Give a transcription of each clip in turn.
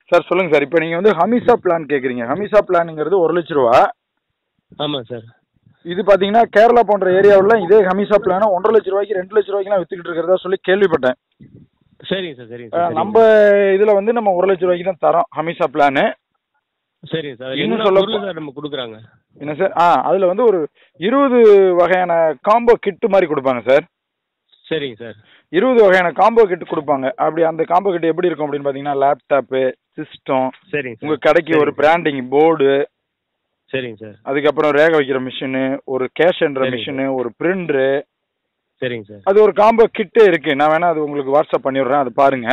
Sir சொல்லுங்க sir இப்போ நீங்க வந்து ஹமிசா பிளான் கேக்குறீங்க ஹமிசா பிளான்ங்கிறது ஒரு லட்ச ரூபா ஆமாம் சார் இது பாத்தீங்கன்னா கேரளா போன்ற ஏரியாவுல இதே ஹமிசா பிளான ஒன்றரை லட்ச ரூபாய்க்கு ரெண்டு லட்ச ரூபாய்க்குலாம் வித்துக்கிட்டு இருக்கிறதா சொல்லி கேள்விப்பட்டேன் சரிங்க சார் சரிங்க அஹ், சார் நம்ம இதுல வந்து நம்ம ஒரு லட்ச ரூபாய்க்கு தான் தரோம் ஹமிசா பிளானு சரிங்க சார் இன்னும் என்ன சொல்ல பொருள் சார் நம்ம கொடுக்குறாங்க என்ன சார் ஆ அதுல வந்து ஒரு இருபது வகையான காம்போ கிட்டு மாதிரி கொடுப்பாங்க சார் சரிங்க சார் இருபது வகையான காம்போ கிட் கொடுப்பாங்க அப்படி அந்த காம்போ கிட் எப்படி இருக்கும் அப்படின்னு பாத்தீங்கன்னா லேப்டாப்பு சிஸ்டம் சரிங்க உங்க சார் கடைக்கு ஒரு பிராண்டிங் போர்டு சரிங்க சார் அதுக்கப்புறம் ரேக வைக்கிற மிஷினு ஒரு கேஷ் என்ற சரிங்க. மிஷினு ஒரு பிரிண்டரு சரிங்க சார் அது ஒரு காம்போ கிட்டே இருக்கு நான் வேணா அது உங்களுக்கு வாட்ஸ்அப் பண்ணிடுறேன் அது பாருங்க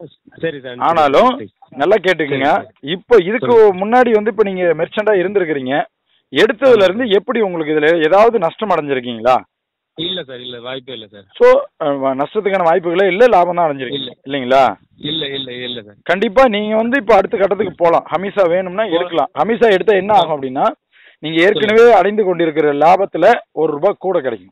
சரி சார் ஆனாலும் சரி. நல்லா கேட்டுக்குங்க சரி, இப்போ இதுக்கு முன்னாடி வந்து இப்போ நீங்க மெர்ச்சண்டா இருந்திருக்கிறீங்க எடுத்ததுல இருந்து எப்படி உங்களுக்கு இதுல ஏதாவது நஷ்டம் அடைஞ்சிருக்கீங்களா இல்ல சார் இல்ல வாய்ப்பே இல்ல சார் ஸோ நஷ்டத்துக்கான வாய்ப்புகளே இல்ல லாபம் தான் அடைஞ்சிருக்கீங்க இல்ல. இல்லைங்களா இல்ல இல்ல இல்ல சார் கண்டிப்பா நீங்க வந்து இப்போ அடுத்த கட்டத்துக்கு போலாம் ஹமிசா வேணும்னா எடுக்கலாம் ஹமிசா எடுத்தா என்ன ஆகும் அப்படின்னா நீங்க ஏற்கனவே அடைந்து கொண்டிருக்கிற லாபத்துல ஒரு ரூபாய் கூட கிடைக்கும்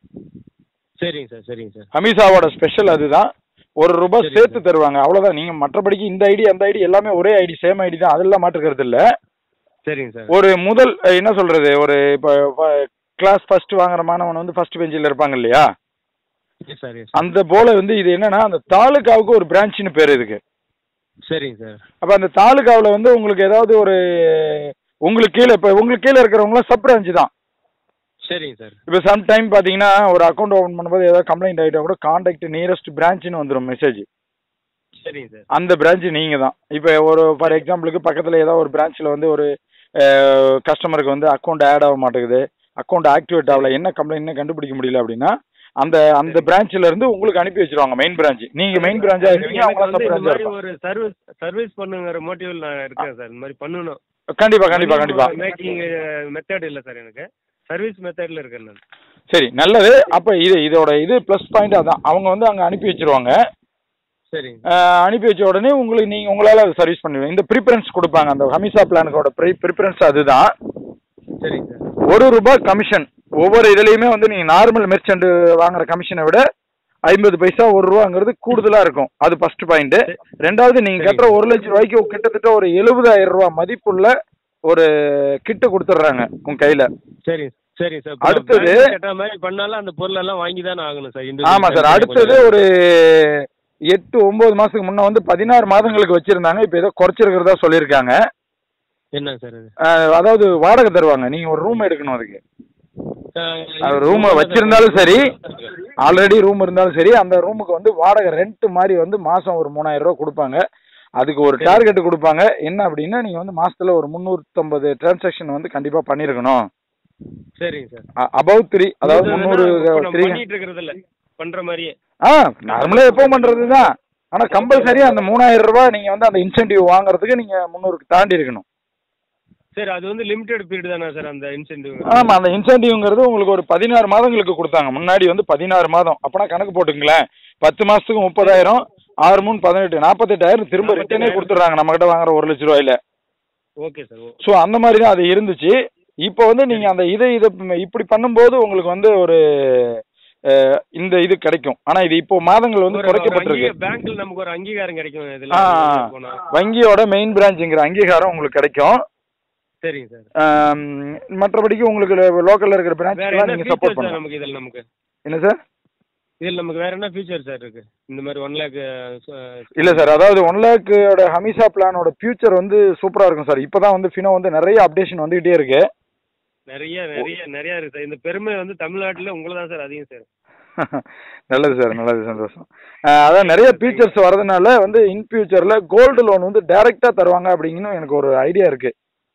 சரிங்க சார் சரிங்க சார் ஹமிசாவோட ஸ்பெஷல் அதுதான் ஒரு ரூபாய் சரி, சேர்த்து சார். தருவாங்க அவ்வளவுதான் நீங்க மற்றபடிக்கு இந்த ஐடி அந்த ஐடி எல்லாமே ஒரே ஐடி சேம் ஐடி தான் அதெல்லாம் மாற்றுக்கிறது இல்ல சரிங்க சார் ஒரு முதல் அஹ், என்ன சொல்றது ஒரு இப்போ கிளாஸ் ஃபர்ஸ்ட் வாங்குற மாணவன் வந்து ஃபர்ஸ்ட் பெஞ்சில் இருப்பாங்க இல்லையா எஸ் சார் எஸ் அந்த போல வந்து இது என்னன்னா அந்த தாலுகாவுக்கு ஒரு பிரான்ச்னு பேர் இதுக்கு சரிங்க சார் அப்ப அந்த தாலுகாவுல வந்து உங்களுக்கு ஏதாவது ஒரு உங்களுக்கு கீழே இப்போ உங்களுக்கு கீழே இருக்கிறவங்களாம் சப் பிரான்ச் தான் சரிங்க சார் இப்போ சம் டைம் பார்த்தீங்கன்னா ஒரு அக்கௌண்ட் ஓப்பன் பண்ணும்போது ஏதாவது கம்ப்ளைண்ட் ஆகிட்டா கூட காண்டாக்ட் நியரஸ்ட் பிரான்ச்னு வந்துடும் மெசேஜ் சரிங்க சார் அந்த பிரான்ச் நீங்கள் தான் இப்போ ஒரு ஃபார் எக்ஸாம்பிளுக்கு பக்கத்தில் ஏதாவது ஒரு பிரான்ச்சில் வந்து ஒரு கஸ்டமருக்கு வந்து அக்கௌண்ட் ஆட் ஆக மாட்டேங்குது அக்கௌண்ட் ஆக்டிவேட் ஆகல என்ன கம்ப்ளைண்ட் கண்டுபிடிக்க முடியல அப்படின்னா அந்த அந்த பிரான்ச்ல இருந்து உங்களுக்கு அனுப்பி வச்சிருவாங்க மெயின் பிரான்ச் நீங்க மெயின் பிரான்ச்சா இருக்கீங்க எனக்கு அவங்க வந்து சப் இந்த பிரான்ச்சா மாதிரி இருப்பாங்க ஒரு சர்வீஸ் சர்வீஸ் பண்ணுங்கிற மோட்டிவ் நான் இருக்கேன் சார் இந்த மாதிரி பண்ணணும் கண்டிப்பா கண்டிப்பா கண்டிப்பா மேக்கிங் மெத்தட் இல்ல சார் எனக்கு சர்வீஸ் மெத்தட்ல இருக்கேன் நான் சரி நல்லது அப்ப இது இதோட இது ப்ளஸ் பாயிண்ட் அதான் அவங்க வந்து அங்க அனுப்பி வச்சிருவாங்க சரிங்க அஹ், அனுப்பி வச்ச உடனே உங்களுக்கு நீங்க உங்களால அதை சர்வீஸ் பண்ணுவீங்க இந்த ப்ரிஃபரன்ஸ் கொடுப்பாங்க அந்த ஹமிசா பிளானுக்கோட ப்ரிஃபரன்ஸ் அதுதான் சரிங்க சார் ஒரு ரூபாய் கமிஷன் ஒவ்வொரு இதுலயுமே வந்து நீங்க நார்மல் மெர்ச்சன்ட் வாங்குற கமிஷனை விட ஐம்பது பைசா ஒரு ரூபாங்கிறது கூடுதலா இருக்கும் அது ஃபர்ஸ்ட் பாயிண்ட் ரெண்டாவது நீங்க சரி. கட்டுற ஒரு லட்சம் ரூபாய்க்கு கிட்டத்தட்ட ஒரு எழுபதாயிரம் ரூபாய் மதிப்புள்ள ஒரு கிட்டு கொடுத்துட்றாங்க உங்க கையில சரி சரி சார் அடுத்தது- கேட்ட மாதிரி பண்ணாலும் அந்த பொருள் எல்லாம் வாங்கி தானே ஆகணும் சார் இந்த ஆமா சார் அடுத்தது ஒரு எட்டு ஒன்பது மாசத்துக்கு முன்ன வந்து பதினாறு மாதங்களுக்கு வச்சிருந்தாங்க இப்போ ஏதோ குறைச்சிருக்கிறதா சொல்லியிருக்காங்க என்ன சார் அது அஹ், அதாவது வாடகை தருவாங்க நீங்க ஒரு ரூம் எடுக்கணும் அதுக்கு அது ரூம் வச்சிருந்தாலும் சரி ஆல்ரெடி ரூம் இருந்தாலும் சரி அந்த ரூமுக்கு வந்து வாடகை ரெண்ட் மாதிரி வந்து மாசம் ஒரு மூணாயிரம் ரூபா கொடுப்பாங்க அதுக்கு ஒரு சரி. டார்கெட் கொடுப்பாங்க என்ன அப்படின்னா நீங்க வந்து மாசத்துல ஒரு முந்நூற்றம்பது டிரான்சாக்ஷன் வந்து கண்டிப்பா பண்ணிருக்கணும் சரிங்க சார் அபவ் த்ரீ அதாவது முந்நூறு த்ரீ பண்ணிட்டு இருக்கிறது இல்ல பண்ற மாதிரியே ஆ நார்மலா எப்போ பண்றது தான் ஆனா கம்பல்சரி அந்த மூணாயிரம் ரூபாய் நீங்க வந்து அந்த இன்சென்டிவ் வாங்குறதுக்கு நீங்க முந்நூறுக்கு தாண்டி இருக்கணும் சரி அது வந்து லிமிடெட் பீரியட் தானே சார் அந்த இன்சென்டிவ் ஆமா அந்த இன்சென்டிவ்ங்கிறது உங்களுக்கு ஒரு பதினாறு மாதங்களுக்கு கொடுத்தாங்க முன்னாடி வந்து பதினாறு மாதம் அப்பனா கணக்கு போட்டுங்களேன் பத்து மாசத்துக்கு முப்பதாயிரம் ஆறு மூணு பதினெட்டு நாற்பத்தெட்டாயிரம் திரும்ப ரிட்டனே கொடுத்துட்றாங்க நம்ம கிட்ட வாங்குற ஒரு லட்ச ரூபாயில ஓகே சார் ஸோ அந்த மாதிரி தான் அது இருந்துச்சு இப்போ வந்து நீங்க அந்த இதை இதை இப்படி பண்ணும்போது உங்களுக்கு வந்து ஒரு அஹ், இந்த இது கிடைக்கும் ஆனா இது இப்போ மாதங்கள் வந்து குறைக்கப்பட்டிருக்கு பேங்க்ல நமக்கு ஒரு அங்கீகாரம் கிடைக்கும் ஆ இதுல போனா வங்கியோட மெயின் பிரான்ச்சுங்கிற அங்கீகாரம் உங்களுக்கு கிடைக்கும் சரிங்க சார் ஆம், மற்றபடிக்கு உங்களுக்கு லோக்கல்ல இருக்கிற வேற பிரான்ச் என்ன நீங்க சப்போர்ட் ஃபீச்சர் சார் பண்ணலாம் நமக்கு இதுல நமக்கு என்ன சார் இதுல நமக்கு வேற என்ன ஃபீச்சர் சார் இருக்கு இந்த மாதிரி ஒன் லேக் இல்ல சார் அதாவது ஒன் லேக்கோட ஹமிசா பிளானோட ஃபியூச்சர் வந்து சூப்பரா இருக்கும் சார் இப்பதான் வந்து ஃபினோ வந்து நிறைய அப்டேஷன் வந்துகிட்டே இருக்கு நிறைய நிறைய நிறைய இருக்கு சார் இந்த பெருமை வந்து தமிழ்நாட்டுல உங்களை தான் சார் அதிகம் சார் நல்லது சார் நல்லது சந்தோஷம் அஹ் அதான் நிறைய ஃபீச்சர்ஸ் வரதுனால வந்து இன் ஃபியூச்சர்ல கோல்டு லோன் வந்து டைரக்டா தருவாங்க அப்படிங்கன்னு எனக்கு ஒரு ஐடியா இருக்கு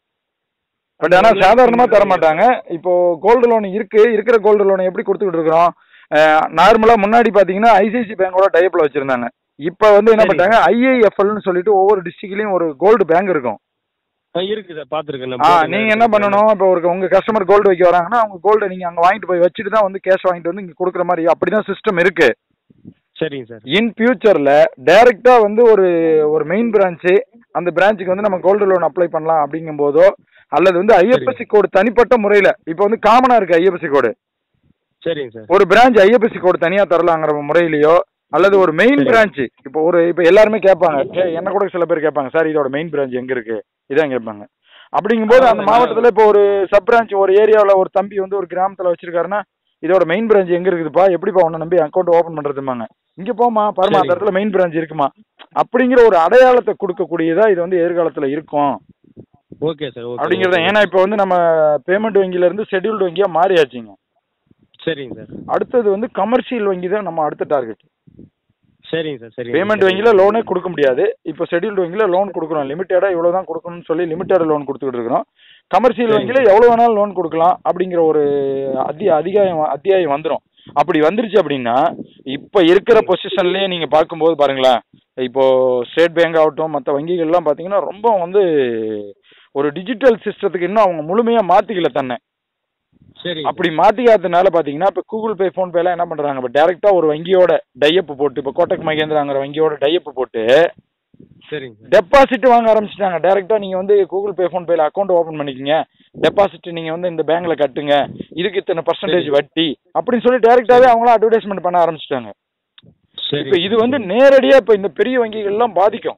பட் ஆனா சாதாரணமா தர மாட்டாங்க இப்போ கோல்டு லோன் இருக்கு இருக்கிற கோல்டு லோன் எப்படி கொடுத்துக்கிட்டு இருக்கிறோம் நார்மலா முன்னாடி பாத்தீங்கன்னா ஐசிஐசி பேங்கோட டைப்ல வச்சிருந்தாங்க இப்போ வந்து என்ன சரி. பண்ணிட்டாங்க ஐஐஎஃப்எல்னு சொல்லிட்டு ஒவ்வொரு டிஸ்ட்ரிக்ட்லயும் ஒரு கோல்டு பேங்க் இருக்கும் ஆ, இருக்கு சார் பாத்துருக்கேன் ஆ நீங்க என்ன பண்ணணும் இப்போ ஒரு உங்க கஸ்டமர் கோல்டு வைக்க வராங்கன்னா அவங்க கோல்டை நீங்க அங்க வாங்கிட்டு போய் வச்சுட்டு தான் வந்து கேஷ் வாங்கிட்டு வந்து இங்க கொடுக்குற மாதிரி அப்படிதான் சிஸ்டம் இருக்கு சரிங்க சார் இன் ஃபியூச்சர்ல டைரக்டா வந்து ஒரு ஒரு மெயின் பிரான்ச்சு அந்த பிரான்ச்சுக்கு வந்து நம்ம கோல்டு லோன் அப்ளை பண்ணலாம் அப்படிங்கும் போதோ அல்லது வந்து ஐஎஃப்எஸ்சி கோடு தனிப்பட்ட முறையில இப்போ வந்து காமனா இருக்கு ஐஎஃப்எஸ்சி கோடு சரிங்க சார் ஒரு பிரான்ச் ஐஎஃப்எஸ்சி கோடு தனியா தரலாங்கிற முறையிலயோ அல்லது ஒரு மெயின் சரி. பிரான்ச் இப்போ ஒரு இப்போ எல்லாருமே கேட்பாங்க கே- என்ன கூட சில பேர் கேட்பாங்க சார் இதோட மெயின் பிரான்ச் எங்க இருக்கு இதான் கேட்பாங்க அப்படிங்கும்போது அந்த ஆமா, மாவட்டத்துல இப்போ ஒரு சப் பிரான்ச் ஒரு ஏரியாவுல ஒரு தம்பி வந்து ஒரு கிராமத்துல வச்சிருக்காருன்னா இதோட மெயின் பிரான்ச் எங்க இருக்குதுப்பா எப்படிப்பா உன்னை நம்பி அக்கௌண்ட் ஓபன் பண்றதுமாங்க இங்க போமா பாருமா அந்த சரி. இடத்துல மெயின் பிரான்ச் இருக்குமா அப்படிங்கிற ஒரு அடையாளத்தை கொடுக்கக்கூடியதா இது வந்து எதிர்காலத்துல இருக்கும் ஓகே சார் ஓகே அப்படிங்கறத ஓகே. ஏன்னா இப்போ வந்து நம்ம பேமெண்ட் வங்கியில இருந்து ஷெட்யூல்டு வங்கியா மாறியாச்சுங்க சரிங்க சார் அடுத்தது வந்து கமர்ஷியல் வங்கி தான் நம்ம அடுத்த டார்கெட் சரிங்க சார் சரிங்க பேமெண்ட் வங்கியில லோனே கொடுக்க முடியாது இப்போ ஷெட்யூல்டு வங்கியில லோன் கொடுக்குறோம் லிமிட்டடா இவ்வளவு தான் கொடுக்கணும்னு சொல்லி லிமிட்டட் லோன் கொடுத்துட்டு இருக்கிறோம் கமர்ஷியல் சரிங்க. வங்கியில எவ்வளவு வேணாலும் லோன் கொடுக்கலாம் அப்படிங்கிற ஒரு அத்தி அதிகாயம் அத்தியாயம் வந்துரும் அப்படி வந்துருச்சு அப்படின்னா இப்ப இருக்கிற பொசிஷன்லயே நீங்க பார்க்கும்போது பாருங்களேன் இப்போ ஸ்டேட் பேங்க் ஆகட்டும் மற்ற வங்கிகள்லாம் பாத்தீங்கன்னா ரொம்ப வந்து ஒரு டிஜிட்டல் சிஸ்டத்துக்கு இன்னும் அவங்க முழுமையா மாத்திக்கல தன்னை சரிங்க அப்படி மாத்திக்காததுனால பாத்தீங்கன்னா இப்ப கூகுள் பே ஃபோன் பேல என்ன பண்றாங்க இப்ப டைரக்டா ஒரு வங்கியோட டையப் போட்டு இப்ப கோட்டக் மகேந்திராங்கிற வங்கியோட டையப் போட்டு சரிங்க சார் டெபாசிட் வாங்க ஆரம்பிச்சிட்டாங்க டைரக்டா நீங்க வந்து கூகுள் பே ஃபோன் பேல அக்கௌண்ட் ஓபன் பண்ணிக்கங்க டெபாசிட் நீங்க வந்து இந்த பேங்க்ல கட்டுங்க இதுக்கு இத்தனை பர்சன்டேஜ் சரி. வட்டி அப்படின்னு சொல்லி டைரக்டாவே அவங்களும் அட்வர்டைஸ்மெண்ட் பண்ண ஆரம்பிச்சிட்டாங்க சரி இப்ப இது வந்து நேரடியா இப்ப இந்த பெரிய வங்கிகள் எல்லாம் பாதிக்கும்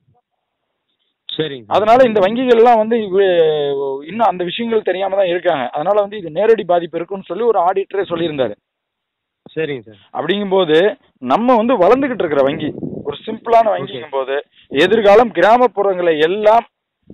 சரிங்க சார். அதனால இந்த வங்கிகள் எல்லாம் வந்து இவ- இன்னும் அந்த விஷயங்கள் தெரியாம தான் இருக்காங்க அதனால வந்து இது நேரடி பாதிப்பு இருக்குன்னு சொல்லி ஒரு ஆடிட்டரே சொல்லியிருந்தாரு சரிங்க சார் அப்படிங்கும்போது நம்ம வந்து வளர்ந்துகிட்டு இருக்கிற வங்கி ஒரு சிம்பிளான வங்கிங்கும் போது எதிர்காலம் கிராமப்புறங்களை எல்லாம்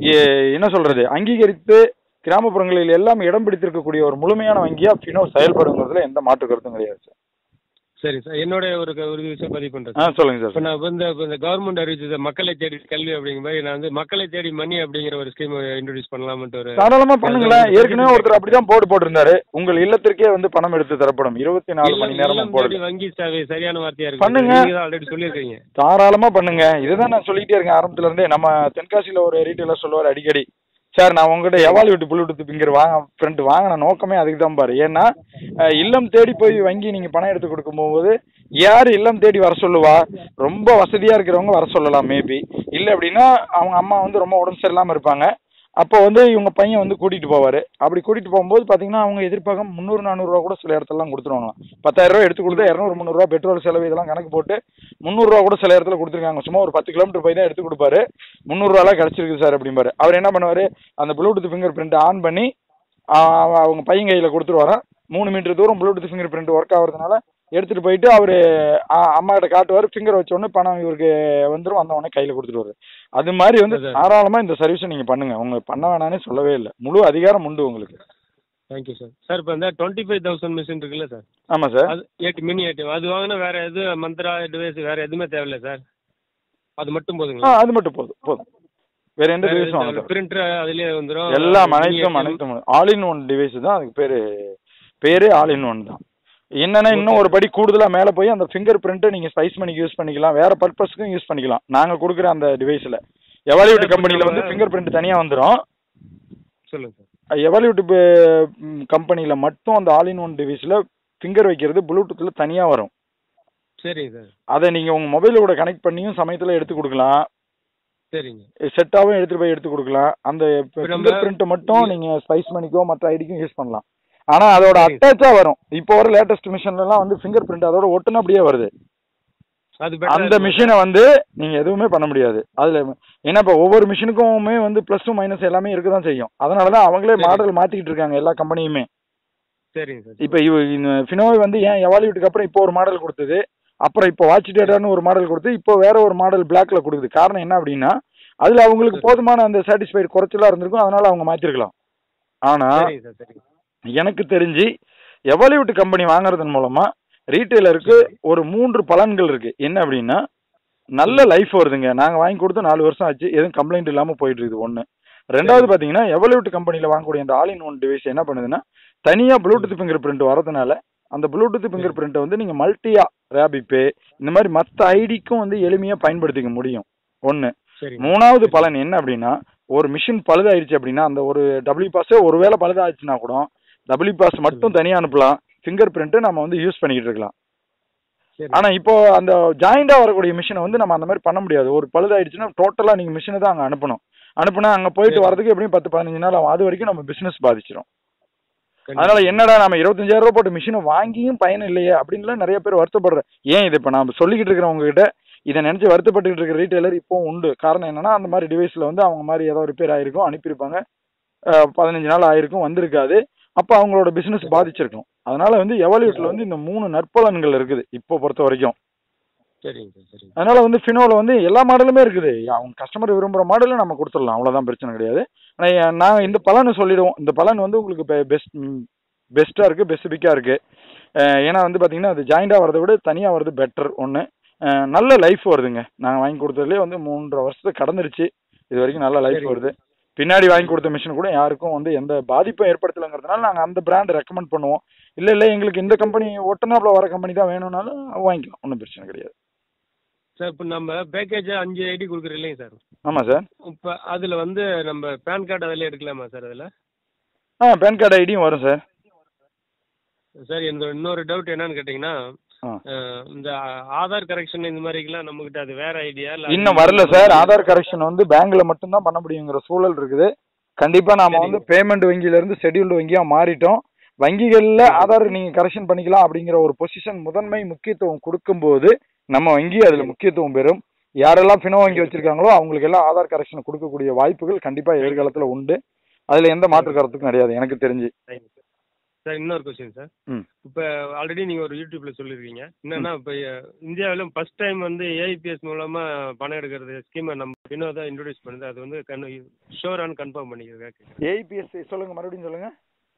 எ- என்ன சொல்றது அங்கீகரித்து கிராமப்புறங்களில் எல்லாம் இடம் பிடித்திருக்கக்கூடிய ஒரு முழுமையான வங்கியா ஃபினோ செயல்படுங்கிறதுல எந்த மாற்று கருத்தும் கிடையாது சார் சரி சார் என்னோட ஒரு க- ஒரு விஷயம் பதிவு பண்றேன் ஆ சார். சொல்லுங்க இப்போ சார் நான் வந்து இப்போ இந்த கவர்மெண்ட் அறிவிச்சது மக்களை தேடி கல்வி அப்படிங்கிற மாதிரி நான் வந்து மக்களை தேடி மணி அப்படிங்கிற ஒரு ஸ்கீம் இன்ட்ரோடியூஸ் பண்ணலாம்னு ஒரு தாராளமா பண்ணுங்களேன் ஏற்கனவே ஒருத்தர் அப்படிதான் போர்டு போட்டிருந்தாரு உங்கள் இல்லத்திற்கே வந்து பணம் எடுத்து தரப்படும் இருபத்தி நாலு மணி இல்லம் நேரமும் இல்லம் போடுது தேடி வங்கி சேவை சரியான வார்த்தையா இருக்கு பண்ணுங்க. நீங்க தான் ஆல்ரெடி சொல்லியிருக்கீங்க தாராளமா பண்ணுங்க இதுதான் நான் சொல்லிட்டே இருக்கேன் ஆரம்பத்துல இருந்தே நம்ம தென்காசியில ஒரு ரீட்டைலர் சொல்லுவார் அடிக்கடி சார் நான் உங்ககிட்ட எவாலுவேட் ப்ளூடூத் பிங்கர் வாங்க ஃப்ரெண்ட் வாங்கின நோக்கமே அதுக்கு தான் பாரு ஏன்னா அஹ், இல்லம் தேடி போய் வங்கி நீங்க பணம் எடுத்து கொடுக்கும் போகும்போது யார் இல்லம் தேடி வர சொல்லுவா ரொம்ப வசதியா இருக்கிறவங்க வர சொல்லலாம் மேபி இல்லை அப்படின்னா அவங்க அம்மா வந்து ரொம்ப உடம்பு சரியில்லாம இருப்பாங்க அப்போ வந்து இவங்க பையன் வந்து கூட்டிட்டு போவாரு அப்படி கூட்டிட்டு போகும்போது பாத்தீங்கன்னா அவங்க எதிர்பார்க்க முந்நூறு நானூறுரூவா கூட சில இடத்துலலாம் கொடுத்துருவாங்களாம் பத்தாயிரம் ரூபா எடுத்து கொடுத்தா இரநூறு முந்நூறுரூவா பெட்ரோல் செலவு இதெல்லாம் கணக்கு போட்டு முந்நூறுரூவா கூட சில இடத்துல கொடுத்துருக்காங்க சும்மா ஒரு பத்து கிலோமீட்டர் போய் தான் எடுத்து கொடுப்பாரு முந்நூறுரூவாலாம் கிடச்சிருக்கு சார் அப்படிம்பாரு அவர் என்ன பண்ணுவார் அந்த ப்ளூடூத் ஃபிங்கர் பிரிண்ட் ஆன் பண்ணி ஆ, அவ- அவங்க பையன் கையில் கொடுத்துருவாராம் மூணு மீட்டர் தூரம் ப்ளூடூத் ஃபிங்கர் பிரிண்ட் ஒர்க் ஆகுறதுனால எடுத்துகிட்டு போயிட்டு அவர் அம்மா கிட்ட காட்டுவார் ஃபிங்கர் வச்ச உடனே பணம் இவருக்கு வந்துடும் வந்த உடனே கையில் கொடுத்துருவாரு அது மாதிரி வந்து அதான். தாராளமாக இந்த சர்வீஸை நீங்கள் பண்ணுங்க உங்க பண்ண வேணானே சொல்லவே இல்லை முழு அதிகாரம் உண்டு உங்களுக்கு தேங்க்யூ சார் சார் இப்போ இந்த டுவெண்ட்டி ஃபைவ் தௌசண்ட் மிஷின் இருக்குல்ல சார் ஆமாம் சார் அது ஏடி மினி ஏடிஎம் அது வாங்கினா வேற எது மந்த்ரா டிவைஸ் வேற எதுவுமே தேவையில்ல சார் அது மட்டும் ஆ போதுங்களா அது மட்டும் போதும் போதும் வேற எந்த டிவைஸும் வாங்க தேவை பிரிண்டர் அதுலயே வந்துரும் எல்லாம் mini அனைத்தும் ATM. அனைத்தும் ஆல் இன் ஒன் டிவைஸ் தான் அதுக்கு பேரு பேரே ஆல் இன் ஒன் தான் என்னன்னா இன்னும் ஒரு படி கூடுதலா மேல போய் அந்த ஃபிங்கர் பிரிண்ட்டை நீங்க ஸ்பைஸ் பண்ணிக்கு யூஸ் பண்ணிக்கலாம் வேற பர்பஸ்க்கும் யூஸ் பண்ணிக்கலாம் நாங்க கொடுக்குற அந்த டிவைஸ்ல எவாலியூட் Sir, கம்பெனில இப்ப வந்து நம்ம- ஃபிங்கர் பிரிண்ட் தனியா வந்துரும் சொல்லுங்க சார் எவாலியூட் கம்பெனில மட்டும் அந்த ஆல் இன் ஒன் டிவைஸ்ல ஃபிங்கர் வைக்கிறது ப்ளூடூத்ல தனியா வரும் சரிங்க சார் அதை நீங்க உங்க மொபைலோட கனெக்ட் பண்ணியும் சமயத்துல எடுத்து கொடுக்கலாம் சரிங்க செட்டாவும் எடுத்துட்டு போய் எடுத்து கொடுக்கலாம் அந்த இப்ப நம்ம- ஃபிங்கர் பிரிண்ட் மட்டும் நீங்க ஸ்பைஸ் மணிக்கோ மற்ற ஐடிக்கும் யூஸ் பண்ணலாம் ஆனா அதோட சரிங்க. அட்டாச்சா வரும் இப்போ வர லேட்டஸ்ட் மிஷின்ல எல்லாம் வந்து ஃபிங்கர் பிரிண்ட் அதோட ஒட்டுன அப்படியே வருது அது better அந்த இருக்கும். மிஷினை வந்து நீங்க எதுவுமே பண்ண முடியாது அதுல ஏன்னா இப்போ ஒவ்வொரு மிஷினுக்குமே வந்து பிளஸ் டூ மைனஸ் எல்லாமே இருக்க தான் செய்யும் அதனால தான் அவங்களே சரி. மாடல் மாத்திக்கிட்டு இருக்காங்க எல்லா கம்பெனியுமே சரிங்க சார் இப்போ இவ இந்த ஃபினோவை வந்து ஏன் எவாலியூட்டுக்கு அப்புறம் இப்போ ஒரு மாடல் கொடுத்தது அப்புறம் இப்போ வாட்ச் டேட்டான்னு ஒரு மாடல் கொடுத்து இப்போ வேற ஒரு மாடல் பிளாக்ல கொடுக்குது காரணம் என்ன அப்படின்னா அதுல அவங்களுக்கு சரி. போதுமான அந்த சாட்டிஸ்ஃபைடு குறைச்சலா இருந்திருக்கும் அதனால அவங்க மாத்திருக்கலாம் ஆனா சரிங்க சார் சரிங்க எனக்கு தெரிஞ்சு எவலியூட் கம்பெனி வாங்குறதன் மூலமா ரீட்டைலருக்கு ஒரு மூன்று பலன்கள் இருக்கு என்ன அப்படின்னா நல்ல லைஃப் வருதுங்க நாங்க வாங்கி கொடுத்து நாலு வருஷம் ஆச்சு எதுவும் கம்ப்ளைண்ட் இல்லாம போயிட்டு இருக்குது ஒண்ணு ரெண்டாவது சரி. பாத்தீங்கன்னா எவலியூட் கம்பெனில வாங்கக்கூடிய அந்த ஆல் இன் ஒன் டிவைஸ் என்ன பண்ணுதுன்னா தனியா ப்ளூடூத் ஃபிங்கர் பிரிண்ட் வரதுனால அந்த ப்ளூடூத் ஃபிங்கர் பிரிண்ட்டை வந்து நீங்க மல்டியா ரேபிபே இந்த மாதிரி மற்ற ஐடிக்கும் வந்து எளிமையா பயன்படுத்திக்க முடியும் ஒன்னு சரிங்க மூணாவது பலன் என்ன அப்படின்னா ஒரு மிஷின் பழுதாயிருச்சு அப்படின்னா அந்த ஒரு டபிள்யூ பாஸே ஒருவேளை பழுதாச்சுன்னா கூட டபிள்யூ பாஸ் மட்டும் தனியா அனுப்பலாம் ஃபிங்கர் பிரிண்ட் நம்ம வந்து யூஸ் பண்ணிக்கிட்டு இருக்கலாம் சரி ஆனா இப்போ அந்த ஜாயிண்டா வரக்கூடிய மிஷினை வந்து நம்ம அந்த மாதிரி பண்ண முடியாது ஒரு பழுதாயிடுச்சுன்னா டோட்டலா நீங்க மிஷினை தான் அங்க அனுப்பணும் அனுப்புனா அங்க போயிட்டு சரி. வரதுக்கு எப்படியும் பத்து பதினஞ்சு நாள் ஆகும் அது வரைக்கும் நம்ம பிசினஸ் பாதிச்சிடும் அதனால என்னடா நம்ம இருபத்தஞ்சாயிரம் ரூபாய் போட்டு மிஷினை வாங்கியும் பயன் இல்லையே அப்படின்லாம் நிறைய பேர் வருத்தப்படுற ஏன் இது இப்போ நான் சொல்லிக்கிட்டு இருக்கிறவங்க கிட்ட இதை நினைச்சு வருத்தப்பட்டுக்கிட்டு இருக்கிற ரீட்டைலர் இப்போ உண்டு காரணம் என்னன்னா அந்த மாதிரி டிவைஸ்ல வந்து அவங்க மாதிரி ஏதோ ரிப்பேர் ஆயிருக்கும் அனுப்பியிருப்பாங்க அஹ் பதினஞ்சு நாள் ஆயிருக்கும் வந்திருக்காது அப்போ அவங்களோட பிசினஸ் பாதிச்சிருக்கும் அதனால வந்து எவல்யூட்ல வந்து இந்த மூணு நற்பலன்கள் இருக்குது இப்போ பொறுத்த வரைக்கும் சரிங்க சார் சரிங்க அதனால வந்து ஃபினோல வந்து எல்லா மாடலுமே இருக்குது அவங்க கஸ்டமர் விரும்புற மாடலும் நம்ம கொடுத்துடலாம் அவ்வளவுதான் பிரச்சனை கிடையாது ஆனால் நான் இந்த பலனை சொல்லிடுவோம் இந்த பலன் வந்து உங்களுக்கு பெஸ்ட் பெஸ்ட்டாக இருக்குது பெசிஃபிக்காக இருக்குது ஏன்னா வந்து பார்த்தீங்கன்னா அது ஜாயிண்டாக வரதை விட தனியாக வரது பெட்டர் ஒன்று நல்ல லைஃப் வருதுங்க நாங்கள் வாங்கி கொடுத்ததுலேயே வந்து மூன்றரை வருஷத்தை கடந்துருச்சு இது வரைக்கும் நல்ல லைஃப் சரிங்க. வருது பின்னாடி வாங்கி கொடுத்த மிஷின் கூட யாருக்கும் வந்து எந்த பாதிப்பும் ஏற்படுத்தலைங்கிறதுனால நாங்கள் அந்த பிராண்ட் ரெக்கமெண்ட் பண்ணுவோம் இல்லை இல்லை எங்களுக்கு இந்த கம்பெனி ஒட்டனாப்பில் வர கம்பெனி தான் வேணும்னாலும் வாங்கிக்கலாம் ஒன்றும் பிரச்சனை கிடையாது சார் இப்போ நம்ம பேக்கேஜ் அஞ்சு ஐடி கொடுக்குறோம் இல்லைங்க சார் ஆமாம் சார் இப்போ அதில் வந்து நம்ம பேன் கார்டு அதில் எடுக்கலாமா சார் அதில் ஆ பேன் கார்டு ஐடியும் வரும் சார் சார் இந்த இன்னொரு டவுட் என்னன்னு கேட்டிங்கன்னா ஆ அஹ், இந்த ஆதார் கரெக்ஷன் இந்த மாதிரிக்கெல்லாம் நம்மகிட்ட அது வேற ஐடியா இன்னும் வரல சார் ஆதார் கரெக்ஷன் வந்து பேங்க்ல மட்டும்தான் பண்ண முடியுங்கிற சூழல் இருக்குது கண்டிப்பா நாம வந்து பேமெண்ட் வங்கியில இருந்து ஷெட்யூல்டு வங்கியா மாறிட்டோம் வங்கிகள்ல ஆதார் நீங்க கரெக்ஷன் பண்ணிக்கலாம் அப்படிங்கிற ஒரு பொசிஷன் முதன்மை முக்கியத்துவம் கொடுக்கும்போது நம்ம வங்கி அதுல முக்கியத்துவம் பெறும் யாரெல்லாம் ஃபினோ வங்கி வச்சிருக்காங்களோ அவங்களுக்கு எல்லாம் ஆதார் கரெக்ஷன் கொடுக்கக்கூடிய வாய்ப்புகள் கண்டிப்பா எதிர்காலத்துல உண்டு அதுல எந்த மாற்று கருத்துக்கும் கிடையாது எனக்கு தெரிஞ்சு சார் இன்னொரு கொஸ்டின் சார் ம். இப்போ ஆல்ரெடி நீங்கள் ஒரு யூடியூப்ல சொல்லியிருக்கீங்க என்னன்னா இப்போ இந்தியாவில் ஃபர்ஸ்ட் டைம் வந்து ஏஐபிஎஸ் மூலமா பணம் எடுக்கிறது ஸ்கீமை நம்ம இன்னும் தான் இன்ட்ரடியூஸ் பண்ணுது அது வந்து கன் ஷோரான்னு கன்ஃபார்ம் பண்ணிக்கிறேன் ஏபிஎஸ் சொல்லுங்க மறுபடியும் சொல்லுங்க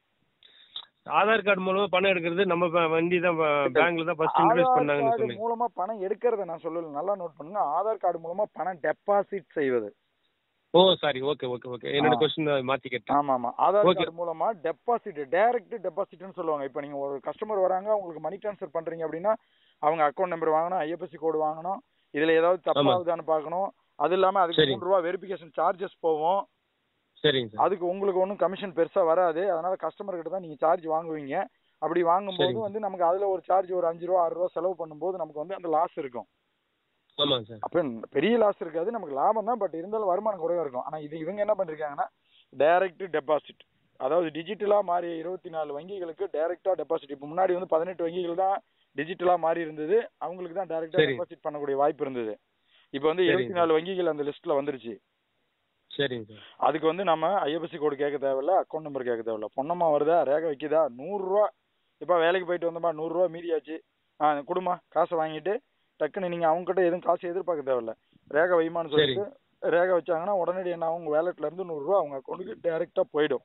ஆதார் கார்டு மூலமா பணம் எடுக்கிறது நம்ம ப- வண்டி தான் பேங்க்ல தான் ஃபர்ஸ்ட் இன்ட்ரடியூஸ் ஆதார் பண்ணாங்கன்னு கார்டு சொன்னீங்க மூலமா பணம் எடுக்கிறத நான் சொல்லல நல்லா நோட் பண்ணுங்க ஆதார் கார்டு மூலமா பணம் டெபாசிட் செய்வது oh sorry okay okay okay என்னோட ஆ. கொஸ்டின் மாற்றி கேட்டேன் ஆமா ஆமா ஆதார் Okay. கார்டு மூலமா டெபாசிட் டைரக்ட் டெபாசிட்னு சொல்லுவாங்க இப்போ நீங்க ஒரு கஸ்டமர் வராங்க உங்களுக்கு மணி ட்ரான்ஸ்ஃபர் பண்றீங்க அப்படின்னா அவங்க அக்கௌண்ட் நம்பர் வாங்கணும் ஐஎஃப்எஸ்சி கோடு வாங்கணும் இதுல ஏதாவது தப்பாகுதான்னு பார்க்கணும் அது இல்லாம அதுக்கு சரி. மூணு ரூபா வெரிஃபிகேஷன் சார்ஜஸ் போகும் சரிங்க சார் அதுக்கு உங்களுக்கு ஒன்றும் கமிஷன் பெருசா வராது அதனால கஸ்டமர் கிட்ட தான் நீங்க சார்ஜ் வாங்குவீங்க அப்படி வாங்கும்போது சரிங்க. வந்து நமக்கு அதுல ஒரு சார்ஜ் ஒரு அஞ்சு ரூபா ஆறு ரூபா செலவு பண்ணும்போது நமக்கு வந்து அந்த லாஸ் இருக்கும் ஆமாங்க சார் அப்ப பெரிய லாஸ் இருக்காது நமக்கு லாபம் தான் பட் இருந்தாலும் வருமானம் குறைவா இருக்கும் ஆனா இது இவங்க என்ன பண்ணிருக்காங்கன்னா டைரக்ட் டெபாசிட் அதாவது டிஜிட்டலா மாறிய இருபத்தி நாலு வங்கிகளுக்கு டைரக்டா டெபாசிட் இப்போ முன்னாடி வந்து பதினெட்டு வங்கிகள் தான் டிஜிட்டலா மாறி இருந்தது அவங்களுக்கு தான் டைரக்டா சரி. டெபாசிட் பண்ணக்கூடிய வாய்ப்பு இருந்தது இப்போ வந்து சரிங்க. இருபத்தி நாலு வங்கிகள் அந்த லிஸ்ட்ல வந்துருச்சு சரிங்க சார் அதுக்கு வந்து நம்ம ஐஎஃப்எஸ்சி கோடு கேட்க தேவையில்ல அக்கௌண்ட் நம்பர் கேட்க தேவையில்ல பொண்ணமா வருதா ரேகை வைக்குதா நூறுரூவா இப்போ வேலைக்கு போயிட்டு வந்தோமா நூறுரூவா மீதியாச்சு ஆ கொடுமா காசை வாங்கிட்டு டக்குன்னு நீங்கள் அவங்ககிட்ட எதுவும் காசு எதிர்பார்க்க தேவையில்ல ரேகை வைமான்னு சரி. சொல்லிட்டு ரேகை வச்சாங்கன்னா உடனடி என்ன ஆகும் உங்கள் வேலெட்ல இருந்து நூறுரூவா அவங்க அக்கௌண்ட்டுக்கு டைரெக்டாக போயிடும்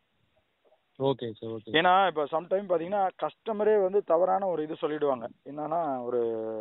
ஓகே சார் ஓகே ஏன்னா இப்போ சம்டைம் பார்த்தீங்கன்னா கஸ்டமரே வந்து தவறான ஒரு இது சொல்லிடுவாங்க என்னன்னா ஒரு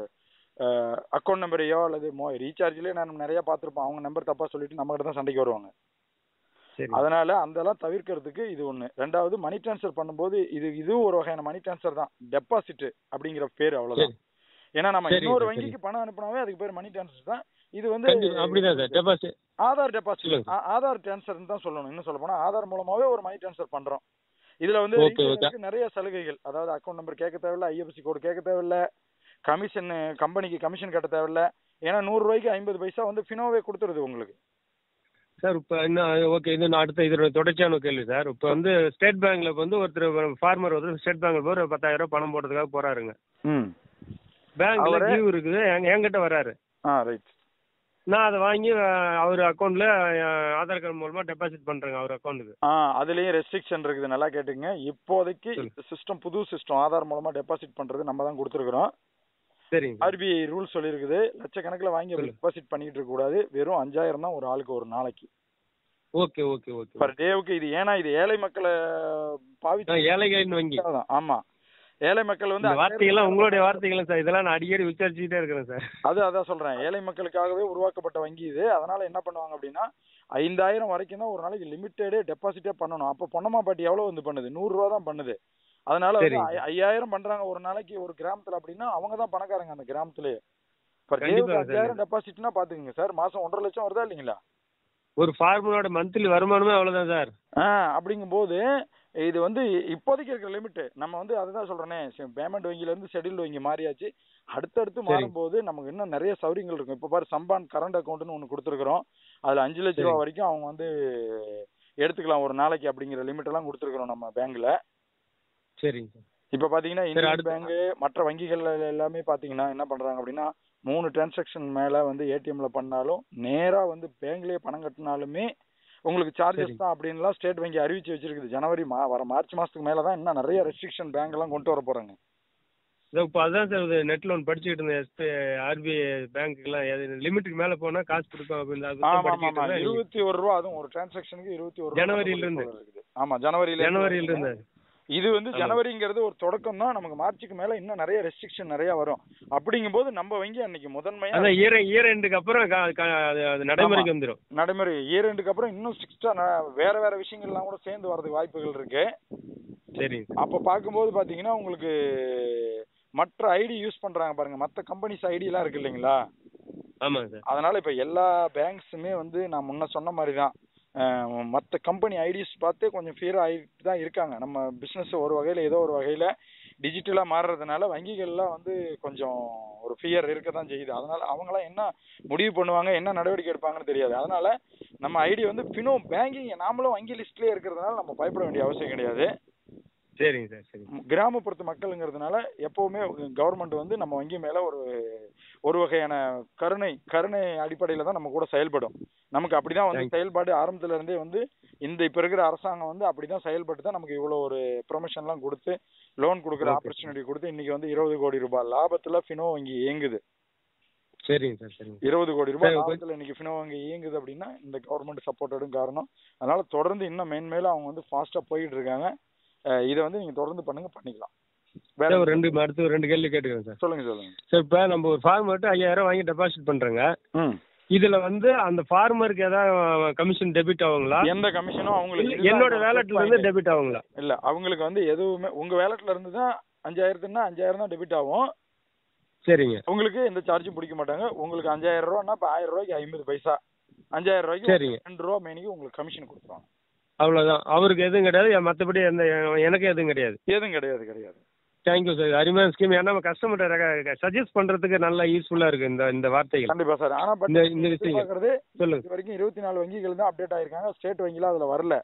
அக்கௌண்ட் நம்பரையோ அல்லது மோ ரீசார்ஜ்லேயே நான் நிறைய பார்த்துருப்போம் அவங்க நம்பர் தப்பாக சொல்லிட்டு நம்ம கிட்ட தான் சண்டைக்கு வருவாங்க சரி அதனால அதெல்லாம் தவிர்க்கிறதுக்கு இது ஒண்ணு ரெண்டாவது மணி ட்ரான்ஸ்ஃபர் பண்ணும்போது இது இதுவும் ஒரு வகையான மணி ட்ரான்ஸ்ஃபர் தான் டெபாசிட் அப்படிங்கிற பேர் அவ்வளவுதான் சரி. ஏன்னா நம்ம சரிங்க இன்னொரு சார், வங்கிக்கு பணம் அனுப்பினாவே அதுக்கு பேர் மணி ட்ரான்ஸ்ஃபர் தான் இது வந்து கண்டிப்பா அப்படிதான் சார் டெபாசிட் ஆதார் டெபாசிட் சொல்லுங்க. ஆதார் ட்ரான்ஸ்ஃபர் தான் சொல்லணும் இன்னும் சொல்ல போனா ஆதார் மூலமாவே ஒரு மணி ட்ரான்ஸ்ஃபர் பண்றோம் இதுல வந்து Okay, okay. retailer-க்கு நிறைய சலுகைகள் அதாவது அக்கௌண்ட் நம்பர் கேட்க தேவையில்ல ஐஎஃப்சி கோடு கேட்க தேவையில்ல கமிஷன் கம்பெனிக்கு கமிஷன் கட்ட தேவையில்ல ஏன்னா நூறு ரூபாய்க்கு ஐம்பது பைசா வந்து ஃபினோவே கொடுத்துருது உங்களுக்கு சார் இப்போ என்ன ஓகே இது நான் அடுத்த இதோட தொடர்ச்சியான கேள்வி சார் இப்போ வந்து ஸ்டேட் பேங்க்ல இப்ப வந்து ஒருத்தர் ஃபார்மர் ஒருத்தர் ஸ்டேட் பேங்க்ல போய் ஒரு பத்தாயிரம் ரூபாய் பணம் போடுறதுக்காக போறாருங்க ம் பேங்க்ல அவரு- டியூ இருக்குது எங்க- என்கிட்ட வராரு ஆ ரைட் நான் அதை வாங்கி அஹ், அவர் அக்கௌண்ட்ல ஆதார் கார்டு மூலமா டெபாசிட் பண்றேங்க அவர் அக்கௌண்ட்டுக்கு ஆ அதுலயும் ரெஸ்ட்ரிக்ஷன் இருக்குது நல்லா கேட்டுங்க இப்போதைக்கு சொல்லுங்க. சிஸ்டம் புது சிஸ்டம் ஆதார் மூலமா டெபாசிட் பண்றது நம்ம தான் கொடுத்துருக்குறோம் சரிங்க சார். ஆர்பிஐ ரூல் சொல்லியிருக்குது லட்சக்கணக்கில் வாங்கி சொல்லுங்க. டெபாசிட் பண்ணிட்டு இருக்க கூடாது வெறும் அஞ்சாயிரம் தான் ஒரு ஆளுக்கு ஒரு நாளைக்கு ஓகே ஓகே ஓகே பர் டேவுக்கு இது ஏன்னா இது ஏழை மக்களை பாவிச்சு நான் ஏழைகளின் வங்கி தான். ஆமா ஏழை மக்கள் வந்து இந்த அஞ்சாயிரம் வார்த்தைகள்லாம் உங்களுடைய வார்த்தைகள் சார் இதெல்லாம் நான் அடிக்கடி விசாரிச்சுக்கிட்டே இருக்கிறேன் சார் அது அதான் சொல்றேன் ஏழை மக்களுக்காகவே உருவாக்கப்பட்ட வங்கி இது அதனால என்ன பண்ணுவாங்க அப்படின்னா ஐந்தாயிரம் வரைக்கும் தான் ஒரு நாளைக்கு லிமிட்டடே டெபாசிட்டே பண்ணணும் அப்போ பொன்னம்மா பாட்டி எவ்வளவு வந்து பண்ணுது நூறு ரூபா தான் பண்ணுது அதனால வந்து சரிங்க. ஐ- ஐயாயிரம் பண்றாங்க ஒரு நாளைக்கு ஒரு கிராமத்துல அப்படின்னா அவங்க தான் பணக்காரங்க அந்த கிராமத்திலேயே பர் கண்டிப்பா டேவுக்கு சார். அஞ்சாயிரம் டெபாசிட்னா பாத்துக்கங்க சார் மாசம் ஒன்றரை லட்சம் வருதா இல்லைங்களா ஒரு ஃபார்மரோட மந்த்லி வருமானமே அவ்வளவுதான் சார் ஆ அப்படிங்கும்போது இது வந்து இப்போதைக்கு இருக்கிற லிமிட் நம்ம வந்து அதுதான் சொல்றேனே பேமெண்ட் வங்கில இருந்து ஷெட்யூல் வங்கி மாறியாச்சு அடுத்தடுத்து சரி. மாறும்போது நமக்கு இன்னும் நிறைய சௌகரியங்கள் இருக்கும் இப்போ பாரு சம்பான் கரண்ட் அக்கௌண்ட்னு ஒன்று கொடுத்துருக்குறோம் அதுல அஞ்சு லட்ச ரூபா சரி. வரைக்கும் அவங்க வந்து எடுத்துக்கலாம் ஒரு நாளைக்கு அப்படிங்கிற லிமிட் எல்லாம் கொடுத்துருக்குறோம் நம்ம பேங்க்ல சரிங்க சார் இப்போ பார்த்தீங்கன்னா சரி, இந்தியன் அடுத்து- பேங்க் மற்ற வங்கிகள் எல்லாமே பார்த்தீங்கன்னா என்ன பண்ணுறாங்க அப்படின்னா மூணு டிரான்சாக்ஷன் மேலே வந்து ஏடிஎம்ல பண்ணாலும் நேராக வந்து பேங்க்லேயே பணம் கட்டினாலுமே உங்களுக்கு சார்ஜஸ் சரி. தான் அப்படின்லாம் ஸ்டேட் வங்கி அறிவிச்சு வச்சிருக்குது ஜனவரி மா வர மார்ச் மாதத்துக்கு மேலே தான் இன்னும் நிறைய ரெஸ்ட்ரிக்ஷன் பேங்க் எல்லாம் கொண்டு வர போகிறாங்க இதோ இப்போ அதான் சார் இது நெட் லோன் படிச்சுக்கிட்டு இருந்தேன் எஸ்பி ஆர்பிஐ பேங்க்குலாம் லிமிட்டுக்கு மேலே போனால் காசு கொடுக்கும் அப்படின்னு அது தான் ஆமா ஆமா படிச்சுக்கிட்டு ஆமா இருந்தேன் இருபத்தி ஒரு ரூபா அதுவும் ஒரு டிரான்சாக்ஷனுக்கு இருபத்தி ஒரு ரூபா ஜனவரியில இருந்து. இருக்குது ஆமா ஜனவரியில ஜனவரியில இருந்து இது வந்து ஆமா. ஜனவரிங்கிறது ஒரு தொடக்கம் தான் நமக்கு மார்ச்சுக்கு மேல இன்னும் நிறைய ரெஸ்ட்ரிக்ஷன் நிறைய வரும் அப்படிங்கும்போது நம்ம வங்கி அன்னைக்கு முதன்மையா அதான் இயர் இயர் எண்டுக்கு அப்புறம் கா- கா- அது அது நடைமுறைக்கு வந்துடும் நடைமுறை இயர் ரெண்டுக்கு அப்புறம் இன்னும் சிக்ஸ்டா வேற வேற விஷயங்கள்லாம் கூட சேர்ந்து வரதுக்கு வாய்ப்புகள் இருக்கு சரிங்க சார் அப்ப பார்க்கும்போது பாத்தீங்கன்னா உங்களுக்கு மற்ற ஐடி யூஸ் பண்றாங்க பாருங்க மற்ற கம்பெனிஸ் ஐடி எல்லாம் இருக்கு இல்லைங்களா ஆமாங்க சார் அதனால இப்ப எல்லா பேங்க்ஸுமே வந்து நான் முன்ன சொன்ன மாதிரி தான் மற்ற கம்பெனி ஐடிஸ் பார்த்து கொஞ்சம் ஃபியர் ஆகிட்டு தான் இருக்காங்க நம்ம பிஸ்னஸ் ஒரு வகையில் ஏதோ ஒரு வகையில் டிஜிட்டலாக மாறுறதுனால வங்கிகள்லாம் வந்து கொஞ்சம் ஒரு ஃபியர் இருக்க தான் செய்யுது அதனால அவங்களாம் என்ன முடிவு பண்ணுவாங்க என்ன நடவடிக்கை எடுப்பாங்கன்னு தெரியாது அதனால நம்ம ஐடி வந்து பினோ பேங்கிங் நாமளும் வங்கி லிஸ்ட்லேயே இருக்கிறதுனால நம்ம பயப்பட வேண்டிய அவசியம் கிடையாது சரிங்க சார் சரிங்க கிராமப்புறத்து மக்களுங்கிறதுனால எப்பவுமே கவர்மெண்ட் வந்து நம்ம வங்கி மேல ஒரு ஒரு வகையான கருணை கருணை அடிப்படையில தான் நம்ம கூட செயல்படும் நமக்கு அப்படிதான் வந்து Thank you. செயல்பாடு ஆரம்பத்துல இருந்தே வந்து இந்த இப்ப இருக்கிற அரசாங்கம் வந்து அப்படிதான் செயல்பட்டு தான் நமக்கு இவ்வளவு ஒரு ப்ரொமோஷன்லாம் கொடுத்து லோன் கொடுக்குற Okay. ஆப்பர்ச்சுனிட்டி கொடுத்து இன்னைக்கு வந்து இருபது கோடி ரூபாய் லாபத்துல ஃபினோ வங்கி இயங்குது சரிங்க சார் சரிங்க இருபது கோடி ரூபாய் சரி, லாபத்துல இன்னைக்கு ஃபினோ வங்கி இயங்குது அப்படின்னா இந்த கவர்மெண்ட் சப்போர்ட்டடும் காரணம் அதனால தொடர்ந்து இன்னும் மேன்மேலும் அவங்க வந்து ஃபாஸ்டா போயிட்டு இருக்காங்க அஹ் இதை வந்து நீங்க தொடர்ந்து பண்ணுங்க பண்ணிக்கலாம் வேற சார் ஒரு ரெண்டு அடுத்து ஒரு ரெண்டு கேள்வி கேட்டுக்கிறேன் சார் சொல்லுங்க சொல்லுங்க சார் இப்போ நம்ம ஒரு ஃபார்மர்ட்டு ஐயாயிரம் வாங்கி டெபாசிட் பண்ணுறேங்க ம் இதுல வந்து அந்த ஃபார்மருக்கு ஏதாவது கமிஷன் டெபிட் ஆகுங்களா எந்த கமிஷனும் அவங்களுக்கு இல்ல, இதுதான் என்னோட அவங்க வேலட்ல set இருந்து point. டெபிட் ஆகுங்களா இல்ல அவங்களுக்கு வந்து எதுவுமே உங்க வேலட்ல இருந்து தான் அஞ்சாயிரத்துனா அஞ்சாயிரம் தான் டெபிட் ஆகும் சரிங்க உங்களுக்கு எந்த சார்ஜும் பிடிக்க மாட்டாங்க உங்களுக்கு அஞ்சாயிரம் ரூபான்னா இப்போ ஆயிரம் ரூபாய்க்கு ஐம்பது பைசா அஞ்சாயிரம் ரூபாய்க்கு சரிங்க. ரெண்டு ரூபா மேனிக்கு உங்களுக்கு கமிஷன் கொடுத்துருவாங்க அவ்வளோதான் அவருக்கு எதுவும் கிடையாது மற்றபடி எந்த எனக்கு எதுவும் கிடையாது எதுவும் கிடையாது கிடையாது தேங்க்யூ சார் அருமையான ஸ்கீம் ஏன்னா நம்ம கஸ்டமர்கிட்ட சஜஸ்ட் பண்றதுக்கு நல்லா யூஸ்ஃபுல்லா இருக்கு இந்த இந்த வார்த்தைகள் கண்டிப்பா சார் ஆனா பட் இந்த இந்த விஷயங்கள் எதிர்பார்க்கறது சொல்லுங்க இது வரைக்கும் இருபத்தி நாலு வங்கிகள் தான் அப்டேட் ஆயிருக்காங்க ஸ்டேட் வங்கிலாம் அதுல வரல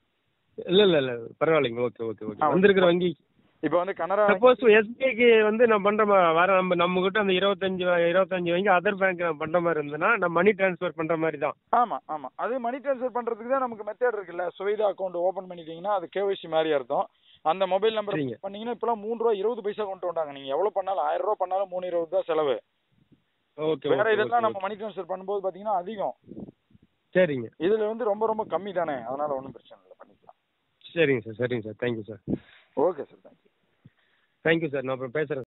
இல்ல இல்ல இல்ல பரவாயில்லைங்க ஓகே ஓகே ஆ, ஓகே okay. வந்திருக்கிற வங்கி இப்போ வந்து கனரா சப்போஸ் எஸ்பிஐக்கு வந்து நம்ம பண்ற மா- வர நம்ம நம்ம கிட்ட அந்த இருபத்தஞ்சு இருபத்தஞ்சு வங்கி அதர் பேங்க் பண்ற மாதிரி இருந்ததுன்னா நம்ம மணி டிரான்ஸ்ஃபர் பண்ற மாதிரி தான் ஆமா ஆமா அது மணி ட்ரான்ஸ்ஃபர் பண்றதுக்கு தான் நமக்கு மெத்தட் இருக்குல்ல சுவைதா அக்கௌண்ட் ஓபன் பண்ணிட்டீங்கன்னா அது கேஒய்சி மாதிரி அர்த்தம் அந்த மொபைல் நம்பர் சரிங்க. பண்ணீங்கன்னா இப்பெல்லாம் மூணு ரூபா இருபது பைசா கொண்டு வந்தாங்க நீங்க எவ்வளவு பண்ணாலும் ஆயிரம் ரூபா பண்ணாலும் மூணு இருபது தான் செலவு ஓகே வேற ஓகே இதெல்லாம் நம்ம மணி ட்ரான்ஸ்ஃபர் பண்ணும்போது பாத்தீங்கன்னா அதிகம் சரிங்க இதுல வந்து ரொம்ப ரொம்ப கம்மி தானே அதனால ஒன்றும் பிரச்சனை இல்லை பண்ணிக்கலாம் சரிங்க சார் சரிங்க sir thank you sir okay sir thank you thank you sir நான் அப்புறம் பேசுறேன்